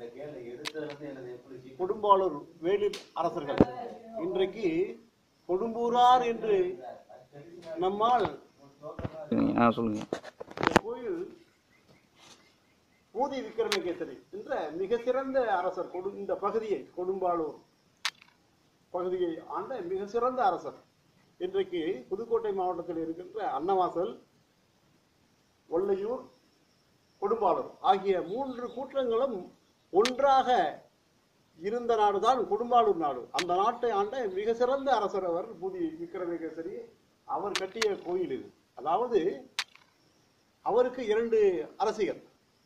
அந்த கேள்வி எடுத்ததுல இருந்து எனது எப்படி ஜி- கொடும்பாளூர் வேலூர் அரசர்கள் இன்றைக்கு கொடும்பூரார் என்று நம்மால் சரிங்க ஆ சொல்லுங்க இந்த கோயில் பூதி விக்ரமகேசரி என்ற மிக சிறந்த அரசர் கொடு இந்த பகுதியை கொடும்பாளூர் பகுதியை ஆண்ட மிக சிறந்த அரசர் இன்றைக்கு புதுக்கோட்டை மாவட்டத்தில் இருக்கின்ற அன்னவாசல் ஒல்லையூர் கொடும்பாளூர் ஆகிய மூன்று கூட்டங்களும் ஒன்றாக இருந்த நாடுதான் கொடும்பாளூர் நாடு அந்த நாட்டை ஆண்ட மிக சிறந்த அரசர் அவர் பூதி விக்ரமகேசரி அவர் கட்டிய கோயில் இது அதாவது அவருக்கு இரண்டு அரசிகள்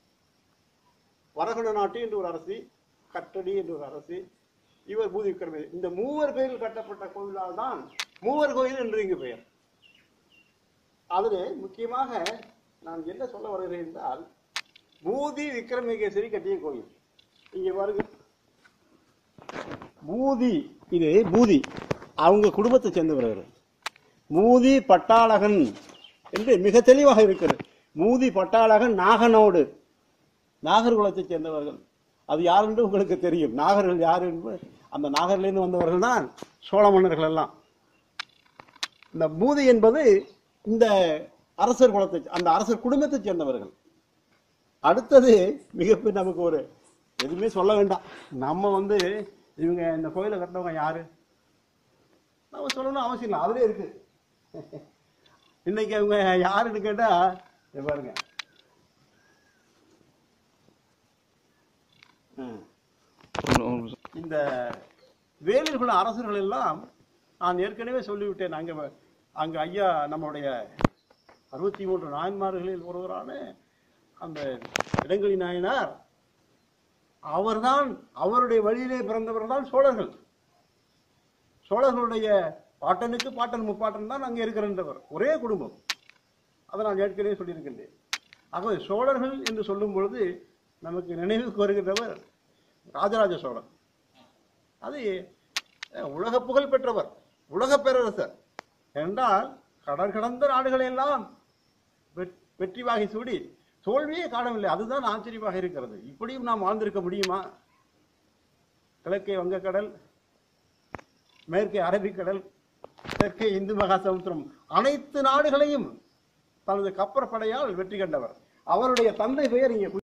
வரகுண நாட்டு என்று ஒரு அரசி கட்டடி என்று ஒரு அரசி இவர் பூதி விக்ரம இந்த மூவர் பேரில் கட்டப்பட்ட கோயிலால் தான் மூவர் கோயில் என்று இங்கு பெயர் அதில் முக்கியமாக நான் என்ன சொல்ல வருகிறேன் என்றால் பூதி விக்ரமகேசரி கட்டிய கோயில் இங்கே பாருங்க பூதி இது பூதி அவங்க குடும்பத்தை சேர்ந்தவர்கள் மூதி பட்டாளகன் என்று மிக தெளிவாக இருக்கிறது மூதி பட்டாளகன் நாகனோடு நாகர் குலத்தைச் சேர்ந்தவர்கள் அது யார் என்று உங்களுக்கு தெரியும் நாகர்கள் யார் என்று அந்த நாகர்லேருந்து வந்தவர்கள் தான் சோழ மன்னர்கள் எல்லாம் இந்த மூதி என்பது இந்த அரசர் குலத்தை அந்த அரசர் குடும்பத்தைச் சேர்ந்தவர்கள் அடுத்தது மிகப்பெரிய நமக்கு ஒரு எதுவுமே சொல்ல வேண்டாம் நம்ம வந்து இவங்க இந்த கோயிலை கட்டினவங்க யாரு நம்ம சொல்லணும் அவசியம் இல்லை அதுலயே இருக்கு இன்னைக்கு அவங்க யாருன்னு கேட்டா இங்க பாருங்க ம். ஒரு- ஒரு நிமிஷம். இந்த வேலூர் குல அரசர்கள் எல்லாம் நான் ஏற்கனவே சொல்லிவிட்டேன் அங்க அங்க ஐயா நம்முடைய அறுபத்தி மூன்று நாயன்மார்களில் ஒருவரான அந்த இடங்களி நாயனார் அவர்தான் அவருடைய வழியிலே பிறந்தவர் தான் சோழர்கள் சோழர்களுடைய பாட்டனுக்கு பாட்டன் முப்பாட்டன் தான் அங்கே இருக்கிறன்றவர் ஒரே குடும்பம் அதை நான் ஏற்கனவே சொல்லியிருக்கின்றேன் ஆகவே சோழர்கள் என்று சொல்லும் பொழுது நமக்கு நினைவுக்கு வருகின்றவர் ராஜராஜ சோழன் அது அஹ், உலக புகழ் பெற்றவர் உலக பேரரசர் என்றால் கடல் கடந்த நாடுகளை எல்லாம் வெட்- வெற்றி வாகை சூடி தோல்வியே காணவில்லை அதுதான் ஆச்சரியமாக இருக்கிறது இப்படியும் நாம் வாழ்ந்திருக்க முடியுமா கிழக்கே வங்கக்கடல் மேற்கே அரபிக்கடல் தெற்கே இந்து மகாசமுத்திரம் அனைத்து நாடுகளையும் தனது கப்பற்படையால் வெற்றி கண்டவர் அவருடைய தந்தை பெயர் இங்கே